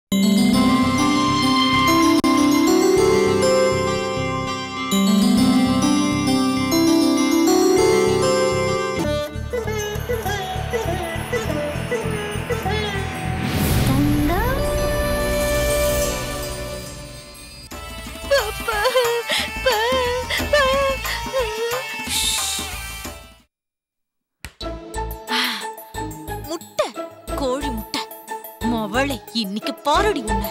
முட்டை கோழி முட்டை மவளை இன்னைக்கு பாரடி உன்ன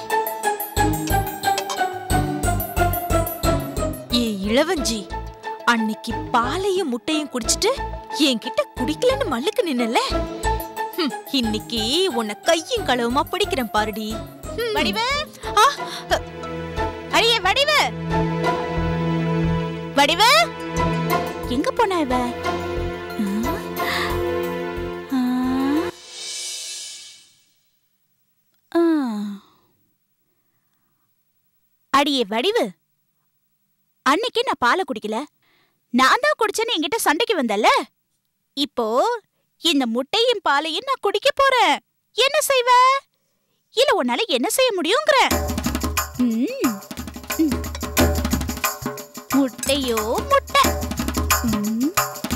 ஏ இளவஞ்சி அன்னைக்கு பாலையும் முட்டையும் குடிச்சிட்டு என்கிட்ட குடிக்கலன்னு மல்லுக்கு நின்னல ஹம், இன்னைக்கு உன்னை கையும் களவுமா பிடிக்கிறேன் பாருடி வடிவு அடியே வடிவு வடிவு எங்க போனா இவ ஆ? ஆ. அடியே வடிவு அன்னைக்கு நான் பாலை குடிக்கல நான் தான் குடிச்சேன்னு என்கிட்ட சண்டைக்கு வந்தல்ல இப்போ இந்த முட்டையும் பாலையும் நான் குடிக்க போறேன் என்ன செய்வ இல்ல உன்னால என்ன செய்ய முடியுங்கிற ம், ம். முட்டையோ முட்டை ம்.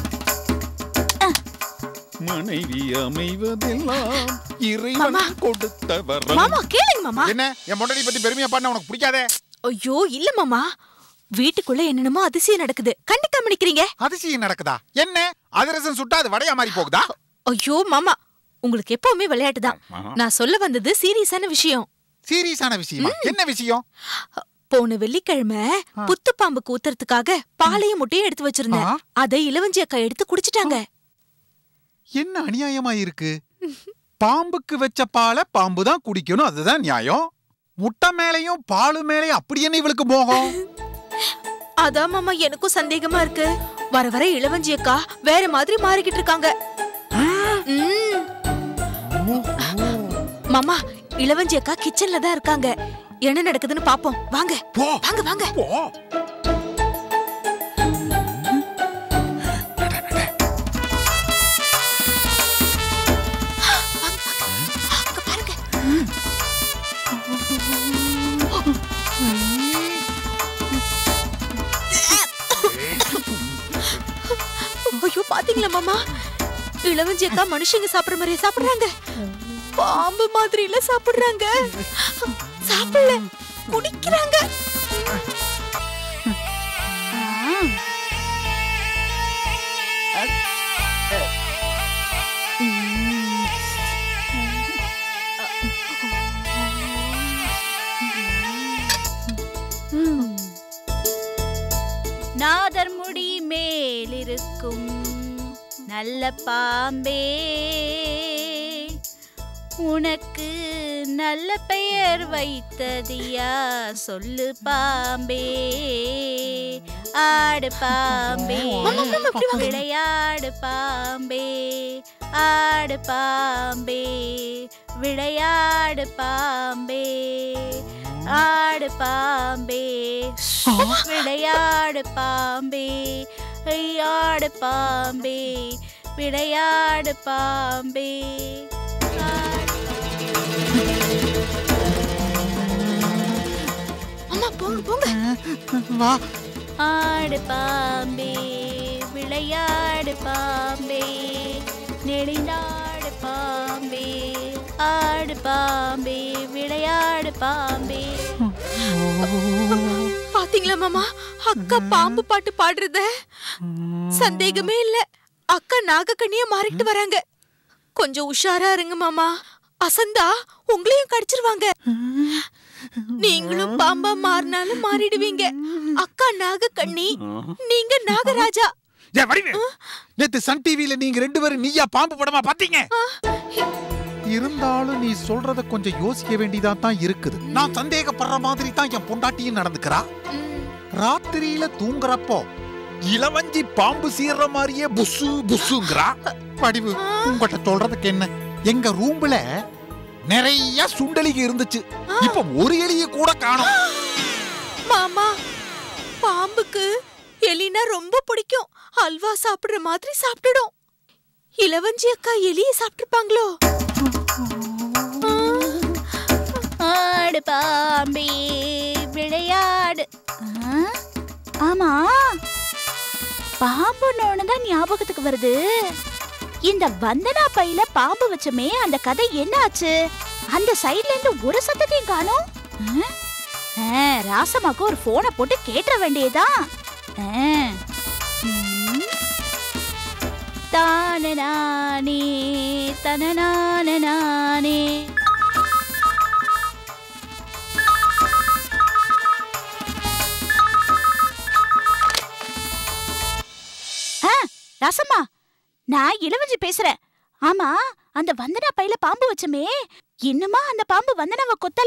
மனைவி அமைவதெல்லாம் இறைவன் மாமா. கொடுத்த வரம் மாமா கேளுங்க மாமா என்ன என் பொண்டாட்டி பத்தி பெருமையா பண்ண உனக்கு பிடிக்காதே ஐயோ இல்ல மாமா வீட்டுக்குள்ள என்னென்னமோ அதிசயம் நடக்குது கண்டுக்காம நிக்கிறீங்க அதிசயம் நடக்குதா என்ன அதிரசம் சுட்டா அது வடையா மாதிரி போகுதா ஐயோ மாமா உங்களுக்கு எப்பவுமே விளையாட்டு தான் ஆமா. நான் சொல்ல வந்தது சீரியஸான விஷயம் சீரியஸான விஷயமா என்ன விஷயம் போன வெள்ளிக்கிழமை புத்து பாம்புக்கு ஊத்துறதுக்காக பாலையும் முட்டையும் எடுத்து வச்சிருந்தேன் ஆ. அதை இளவஞ்சி அக்கா எடுத்து குடிச்சிட்டாங்க என்ன அநியாயமா இருக்கு பாம்புக்கு வச்ச பாலை பாம்பு தான் குடிக்கணும் அதுதான் நியாயம் முட்டை மேலையும் பாலு மேலையும் அப்படி என்ன இவளுக்கு மோகம் அதான் மாமா எனக்கும் சந்தேகமா இருக்கு வர வர இளவஞ்சி அக்கா வேற மாதிரி மாறிக்கிட்டு இருக்காங்க ம். மாமா இளவஞ்சி அக்கா கிச்சன்ல தான் இருக்காங்க என்ன நடக்குதுன்னு பாப்போம் வாங்க போ வாங்க வாங்க போ அங்க பாருங்க ஐயோ பாத்தீங்களா மாமா இளவஞ்சி அக்கா மனுஷங்க சாப்பிடுற மாதிரியே சாப்பிடுறாங்க பாம்பு மாதிரி இல்ல சாப்பிடுறாங்க சாப்பிடல குடிக்கிறாங்க நாதர் முடி மேலிருக்கும் நல்ல பாம்பே உனக்கு நல்ல பெயர் வைத்ததியா சொல்லு பாம்பே ஆடு பாம்பே விளையாடு பாம்பே ஆடு பாம்பே விளையாடு பாம்பே ஆடு பாம்பே விளையாடு பாம்பே ஐயாடு பாம்பே விளையாடு பாம்பே அம்மா போங்க போங்க வா ஆடு பாம்பே விளையாடு பாம்பே நெளிந்தாடு பாம்பே ஆடு பாம்பே விளையாடு பாம்பே பாத்தீங்களா மாமா அக்கா பாம்பு பாட்டு பாடுறத சந்தேகமே இல்ல அக்கா நாகக்கண்ணிய மாறிட்டு வராங்க கொஞ்சம் உஷாரா இருங்க மாமா அசந்தா உங்களையும் கடிச்சிருவாங்க நீங்களும் பாம்பா மாறினாலும் மாறிடுவீங்க அக்கா நாகக்கண்ணி நீங்க நாகராஜா ஏ வடிவு நேத்து சன் டிவில நீங்க ரெண்டு பேரும் நீயா பாம்பு படமா பாத்தீங்க இருந்தாலும் நீ சொல்றத கொஞ்சம் யோசிக்க வேண்டியதா தான் இருக்குது நான் சந்தேகப்படுற மாதிரி தான் என் பொண்டாட்டியும் நடந்துக்கிறா ராத்திரியில தூங்குறப்போ இளவஞ்சி பாம்பு சீர்ற மாதிரியே புசு புசுங்கிறா வடிவு உங்ககிட்ட சொல்றதுக்கு என்ன எங்க ரூம்ல நிறைய சுண்டலிக இருந்துச்சு இப்ப ஒரு எலிய கூட காணோம் மாமா பாம்புக்கு எலினா ரொம்ப பிடிக்கும் அல்வா சாப்பிடுற மாதிரி சாப்பிட்டுடும் இளவஞ்சி அக்கா எலிய சாப்பிட்டுருப்பாங்களோ ஆடு ஆடு பாம்பே விளையாடு ஆ? ஆமா பாம்புன்னு தான் ஞாபகத்துக்கு வருது இந்த வந்தனா பையில பாம்பு வச்சமே அந்த கதை என்ன ஆச்சு அந்த சைடுல இருந்து ஒரு சத்தத்தையும் காணோம் ஆ? ஆ, ராசம்மாக்கு ஒரு போனை போட்டு கேட்ட வேண்டியதுதான் ஆ. ம். தானனானே தனனானே ஆ, ராசம்மா நான் இளவஞ்சி பேசுறேன் ஆமா அந்த வந்தனா பையில பாம்பு வச்சமே இன்னுமா அந்த பாம்பு வந்தனாவை கொத்தல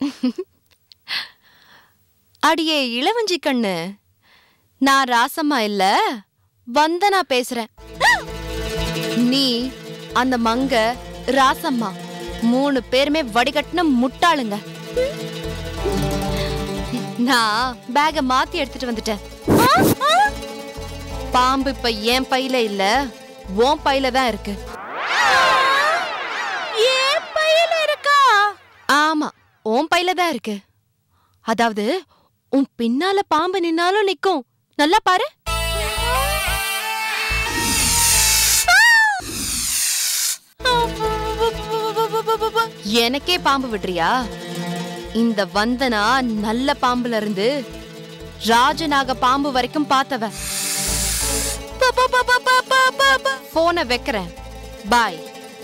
அடியே இளவஞ்சி கண்ணு நான் ராசம்மா இல்ல வந்தனா பேசுறேன் நீ அந்த மங்க ராசம்மா மூணு பேருமே வடிகட்டின முட்டாளுங்க நான் பேக மாத்தி எடுத்துட்டு வந்துட்டேன் பாம்பு இப்ப என் பையில இல்ல உன் பையில தான் இருக்கு ஏன் பையில இருக்கா ஆமா உன் பையில தான் இருக்கு அதாவது உன் பின்னால பாம்பு நின்னாலும் நிக்கும் நல்லா பாரு எனக்கே பாம்பு விடுறியா இந்த வந்தனா நல்ல பாம்புல இருந்து ராஜநாக பாம்பு வரைக்கும் பார்த்தவ போன வைக்கிறேன் பாய்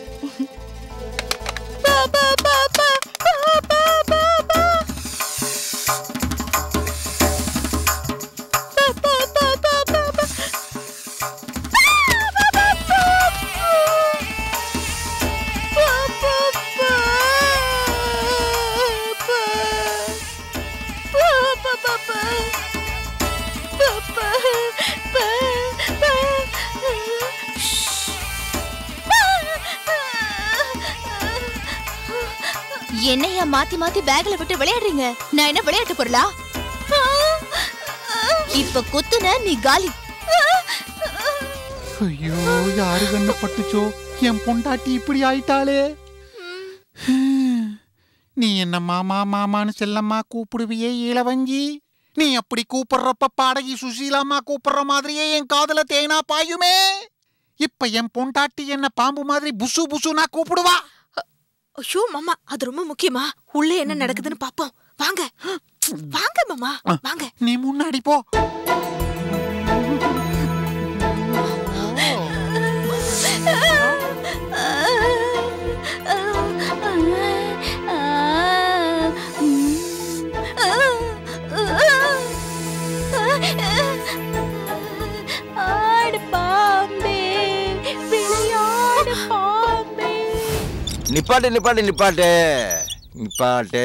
என்னையா மாத்தி மாத்தி பேக்ல விட்டு விளையாடுறீங்க நான் என்ன விளையாட்டு பொருளா இப்ப குத்துன நீ காலி ஐயோ யாரு கண்ணு பட்டுச்சோ என் பொண்டாட்டி இப்படி ஆயிட்டாளே நீ என்ன மாமா மாமான்னு செல்லம்மா கூப்பிடுவியே இளவஞ்சி நீ அப்படி கூப்பிடுறப்ப பாடகி சுசீலாம்மா கூப்பிடுற மாதிரியே என் காதுல தேனா பாயுமே இப்ப என் பொண்டாட்டி என்ன பாம்பு மாதிரி புசு புசுனா கூப்பிடுவா ஐயோ மாமா அது ரொம்ப முக்கியமா உள்ள என்ன நடக்குதுன்னு பாப்போம் வாங்க வாங்க மாமா வாங்க நீ முன்னாடி போ ஆடு பாம்பே விளையாடு பாம்பே நிப்பாட்டு நிப்பாட்டு நிப்பாட்டு நிப்பாட்டு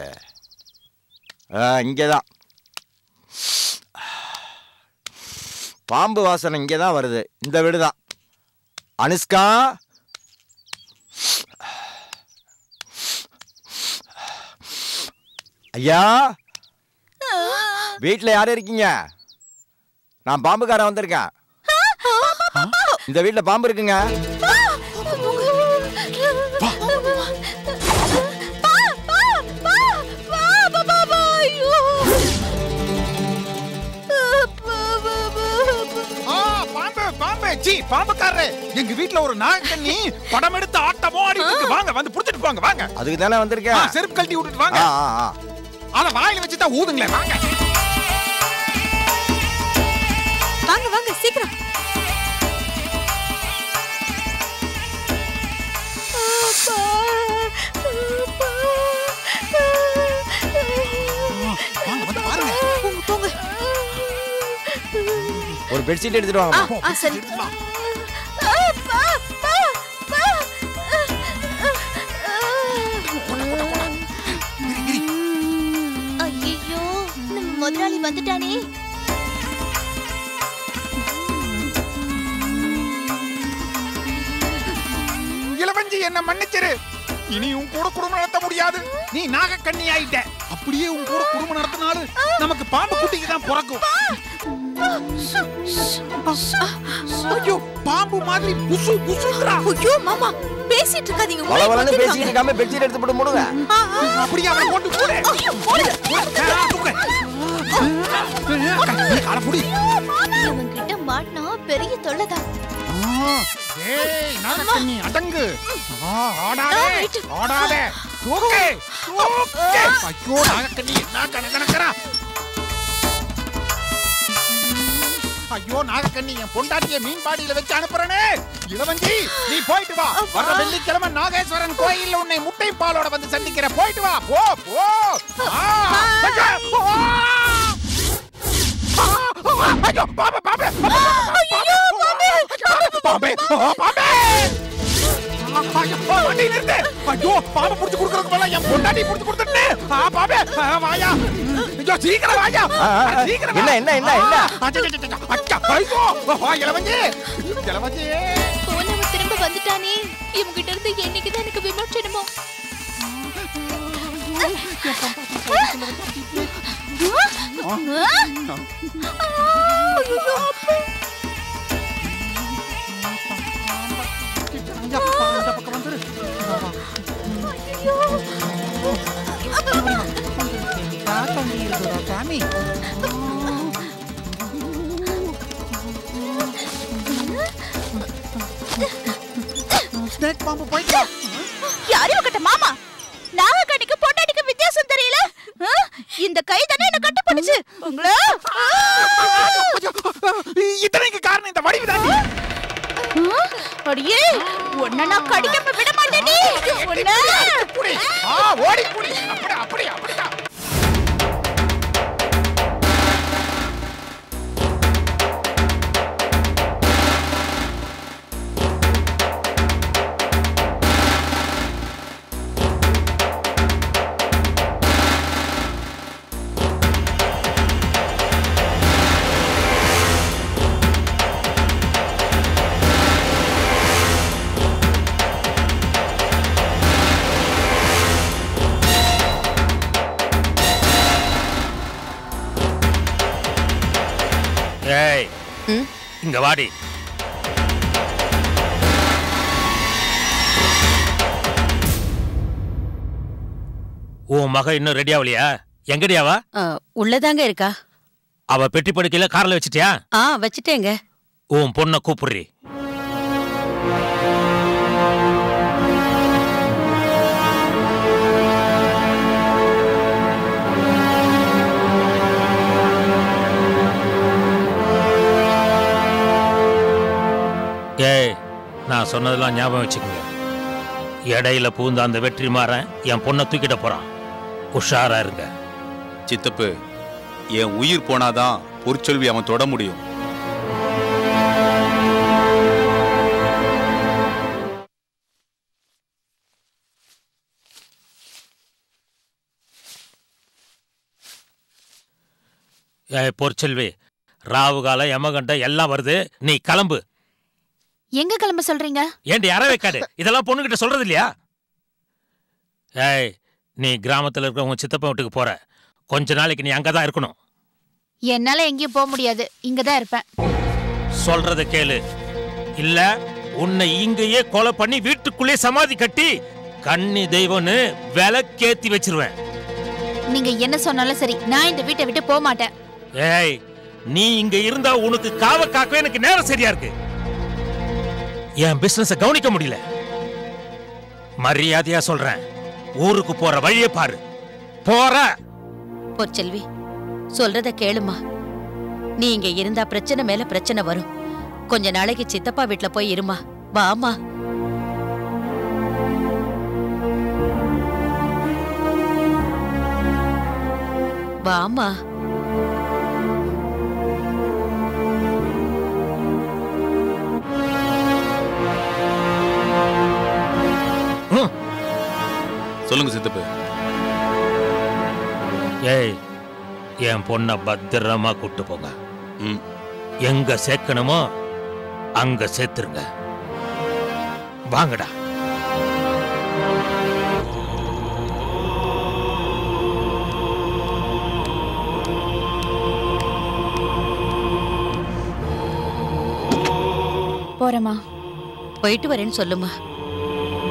ஆ இங்கே தான் பாம்பு வாசனை இங்கே தான் வருது இந்த வீடு தான் அனுஷ்கா ஐயா வீட்டில் யார் இருக்கீங்க நான் பாம்புக்காரன் வந்திருக்கேன் இந்த வீட்டில் பாம்பு இருக்குங்க ஆ, பாம்பு பாம்பு சீ பாம்புக்காரரே எங்க வீட்ல ஒரு நாகக்கண்ணி படம் எடுத்து ஆட்டமோ ஆடிட்டு இருக்கு வாங்க வந்து புடிச்சிட்டு போங்க வாங்க அதுக்கு தானே ஆ, வந்திருக்கேன் செருப்பு கழட்டி விட்டுட்டு வாங்க ஆ ஆ ஆ அத வாயில வச்சு தான் ஊதுங்களேன் வாங்க வாங்க வாங்க சீக்கிரம் வாங்க வந்து பாருங்க போங்க போங்க ஒரு பெட்ஷீட் எடுத்துட்டு வாங்க போ, ஆ, சரி. எடுத்து வா. ஐயோ நம்ம முதலாளி வந்துட்டானே இளவஞ்சி என்ன மன்னிச்சிரு இனி உன் கூட குடும்பம் நடத்த முடியாது நீ நாகக்கண்ணி ஆயிட்ட அப்படியே உன் கூட குடும்பம் நடத்தினாலும் நமக்கு பாம்பு குட்டிக்கு தான் பிறக்கும் ஐயோ பாம்பு மாதிரி புசு புசுன்றா ஐயோ மாமா பேசிட்டு இருக்காதீங்க உள்ள வளவலன்னு வந்துருவாங்க. பேசிட்டு இருக்காம பெட்ஷீட் எடுத்து போட்டு மூடுங்க ஆ, ஆ. அப்படியே அவனை கொண்டு போடு காலப்புடி இவன் கிட்ட மாட்டினா பெரிய தொல்லைதான் ஏய் நாகக்கண்ணி அடங்கு ஆ, ஆடாதே ஆடாதே தூக்கு தூக்கு ஐயோ நாகக்கண்ணி என்ன கணக்கணக்கிறா ஐயோ நாகக்கண்ணி என் பொண்டாட்டிய மீன் பாடியில வச்சு அனுப்புறனே இளவஞ்சி நீ போயிட்டு வா வர வெள்ளிக்கிழமை நாகேஸ்வரன் கோயில்ல உன்னை முட்டை பாலோட வந்து சந்திக்கிற போயிட்டு வா போ போ ஆ, ஐயோ, ஆ. ஆ, ஆ, ஐயோ, பாம்பு, பாம்பு, ஐயோ, பாம்பு, பாம்பு, ஆ, பாம்பு. ஐயோ, வண்டி நிறுத்து. ஐயோ, பாம்பை புடிச்சு கொடுக்கறதுக்கு பதிலா என் பொண்டாட்டியை புடிச்சு கொடுத்துட்டே. ஆ, பாம்பு, ஆ, வாயா. ஐயோ, சீக்கிரம் வாயா. ஆ, ஆ. சீக்கிரம் வா. என்ன, என்ன, என்ன, என்ன? ஆ, அச்ச, அச்ச, அச்ச, அச்ச, ஐயோ, வா, இளவஞ்சி. இளவஞ்சி. போனவன் திரும்ப வந்துட்டானே இவங்கிட்ட இருந்து என்னைக்குதான் எனக்கு விமோச்சனமோ ஐயா, இந்த பக்கம் வந்துரு. தாத்தம் இருக்குதா, சாமி ஸ்னேக் பாம்பு போயிட்டு வா. யாரையும் கட்ட மாமா நாகக்கண்ணிக்கு பொண்டாட்டிக்கு வித்தியாசம் தெரியல ஆ? இந்த கை தானே என்ன கட்டுப்படுச்சு உங்களா இத்தனைக்கு காரணம் இந்த வடிவு தாண்டி அடியே உன்னை நான் கடிக்காம விட மாட்டேனே உன்னை புடி ஆ ஓடி புடி அப்படி அப்படி அப்படிதான் ஏய் இங்க வாடி உன் மக இன்னும் ரெடி ஆகலையா எங்கடியாவா உள்ளதாங்க இருக்கா அவ பெட்டி படுக்கையில கார்ல வச்சிட்டியா ஆ வச்சுட்டேங்க உன் பொண்ணை கூப்பிடுறி ஏய் நான் சொன்னதெல்லாம் ஞாபகம் வச்சுக்கோங்க இடையில பூந்த அந்த வெற்றி மாறன் என் பொண்ணை தூக்கிட்ட போறான் உஷாரா இருங்க சித்தப்பு என் உயிர் போனாதான் பொற்செல்வி அவன் தொட முடியும் ஏய் பொற்செல்வி ராவு காலம் யமகண்டம் எல்லாம் வருது நீ கிளம்பு எங்க கிளம்ப சொல்றீங்க ஏண்டி அற வைக்காது இதெல்லாம் பொண்ணுகிட்ட சொல்றது இல்லையா ஏய் நீ கிராமத்துல இருக்க உன் சித்தப்பன் வீட்டுக்கு போற கொஞ்ச நாளைக்கு நீ அங்கதான் இருக்கணும் என்னால எங்கேயும் போக முடியாது இங்கதான் இருப்பேன் சொல்றத கேளு இல்ல உன்னை இங்கேயே கொலை பண்ணி வீட்டுக்குள்ளே சமாதி கட்டி கன்னி தெய்வம்னு விலக்கேத்தி வச்சிருவேன் நீங்க என்ன சொன்னாலும் சரி நான் இந்த வீட்டை விட்டு போக மாட்டேன் ஏய் நீ இங்க இருந்தா உனக்கு காவ காக்கவே எனக்கு நேரம் சரியா இருக்கு என் பிசினஸ கவனிக்க முடியல மரியாதையா சொல்றேன் ஊருக்கு போற வழியை பாரு போற பொற்செல்வி சொல்றத கேளுமா நீ இங்க இருந்தா பிரச்சனை மேல பிரச்சனை வரும் கொஞ்ச நாளைக்கு சித்தப்பா வீட்ல போய் இருமா வாமா வாமா ம். சொல்லுங்க சித்தப்பு ஏய் என் பொண்ண பத்திரமா கூட்டு போங்க ம் எங்க சேர்க்கணுமோ அங்க சேர்த்துருங்க வாங்கடா போறேமா போயிட்டு வரேன்னு சொல்லுமா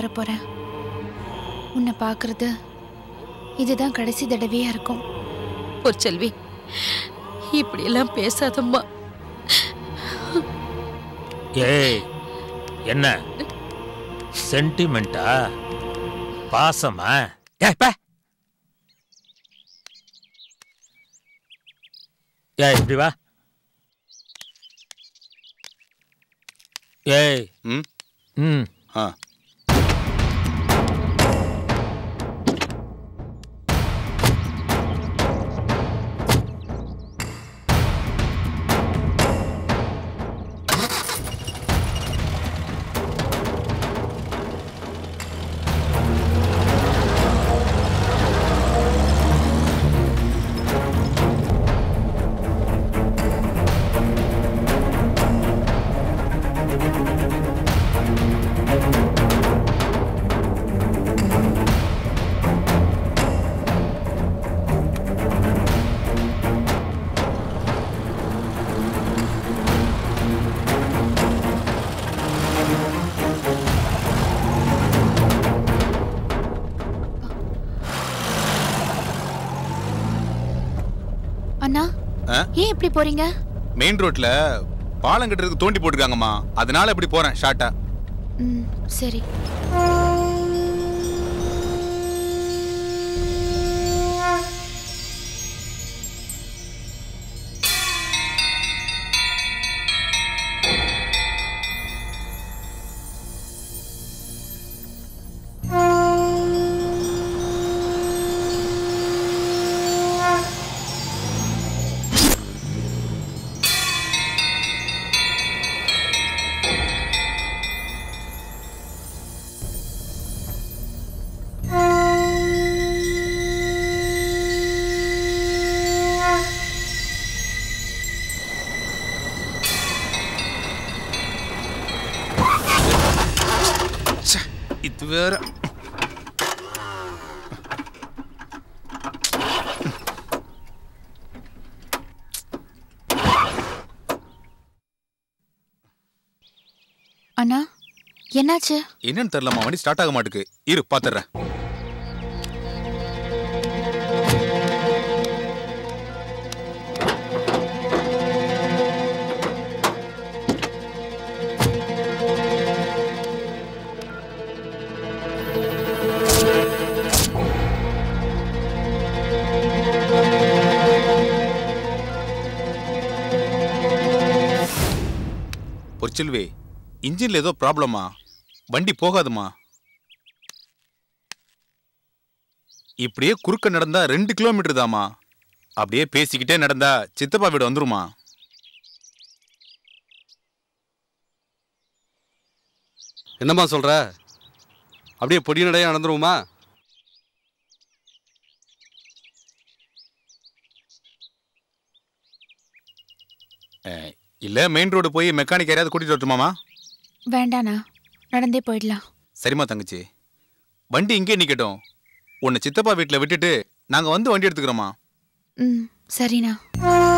போறேன் உன்னை பார்க்கறது இதுதான் கடைசி தடவையா இருக்கும் பொற்செல்வி இப்படி எல்லாம் பேசாதம்மா ஏய் என்ன சென்டிமெண்டா பாசமா ஏய் பே ஏய் இப்படி வா ஏய் ம் ம் ஆ அண்ணா ஆ? ஏன் இப்படி போறீங்க மெயின் ரோட்ல பாலம் கட்டுறதுக்கு தோண்டி போட்டிருக்காங்கம்மா அதனால இப்படி போறேன் ஷார்ட்டா ம் சரி இது வேற அண்ணா என்னாச்சு என்னன்னு தெரியலம்மா வண்டி ஸ்டார்ட் ஆக மாட்டுக்கு இரு பாத்துறேன் பொற்செல்வி இன்ஜின்ல ஏதோ ப்ராப்ளமா வண்டி போகாதுமா இப்படியே குறுக்க நடந்தா ரெண்டு கிலோமீட்டர் தாமா அப்படியே பேசிக்கிட்டே நடந்தா சித்தப்பா வீடு வந்துருமா என்னம்மா சொல்ற அப்படியே பொடி நடையா நடந்துருவோமா அஹ், இல்ல மெயின் ரோடு போய் மெக்கானிக் யாரையாவது கூட்டிட்டு வரட்டுமாமா வேண்டாண்ணா நடந்தே போயிடலாம் சரிம்மா தங்கச்சி வண்டி இங்கே நிக்கட்டும் உன்னை சித்தப்பா வீட்டில் விட்டுட்டு நாங்க வந்து வண்டி எடுத்துக்கிறோமா ம் சரிண்ணா